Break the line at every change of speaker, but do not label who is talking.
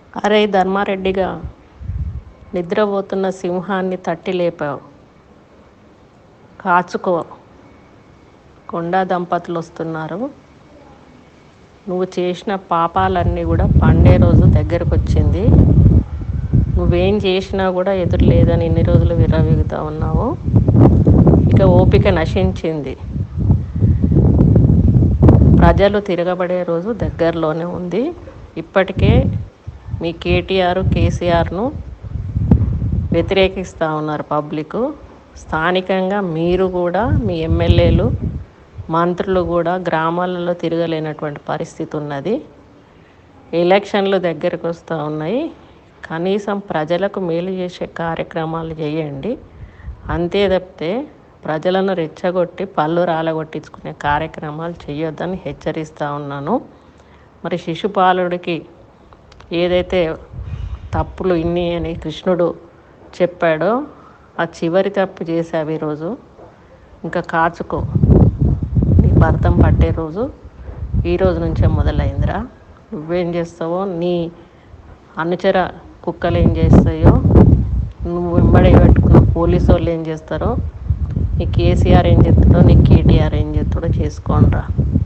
అరే ధర్మారెడ్డిగా నిద్రపోతున్న సింహాన్ని తట్టి లేపావు కాచుకో కొండా దంపతులు వస్తున్నారు నువ్వు చేసిన పాపాలన్నీ కూడా పండే రోజు దగ్గరకు వచ్చింది నువ్వేం చేసినా కూడా ఎదురు లేదని ఇన్ని రోజులు విర్రవీగుతూ ఉన్నావు ఇక ఓపిక నశించింది ప్రజలు తిరగబడే రోజు దగ్గరలోనే ఉంది ఇప్పటికే మీ కేటీఆర్ కేసీఆర్ను వ్యతిరేకిస్తూ ఉన్నారు పబ్లిక్ స్థానికంగా మీరు కూడా మీ ఎమ్మెల్యేలు మంత్రులు కూడా గ్రామాలలో తిరగలేనటువంటి పరిస్థితి ఉన్నది ఎలక్షన్లు దగ్గరకు వస్తూ ఉన్నాయి కనీసం ప్రజలకు మేలు చేసే కార్యక్రమాలు చేయండి అంతే తప్పితే ప్రజలను రెచ్చగొట్టి పళ్ళు రాలగొట్టించుకునే కార్యక్రమాలు చేయొద్దని హెచ్చరిస్తూ ఉన్నాను మరి శిశుపాలుడికి ఏదైతే తప్పులు ఇన్ని అని కృష్ణుడు చెప్పాడో ఆ చివరి తప్పు చేసావు ఈరోజు ఇంకా కాచుకో నీ భర్తం పట్టే రోజు ఈ రోజు నుంచే మొదలైందిరా నువ్వేం చేస్తావో నీ అనుచర కుక్కలు ఏం చేస్తాయో నువ్వు వెంబడి పెట్టుకున్న పోలీసు వాళ్ళు ఏం చేస్తారో నీ కేసీఆర్ ఏం చేస్తాడో నీ కేటీఆర్ ఏం చేస్తాడో చేసుకోండిరా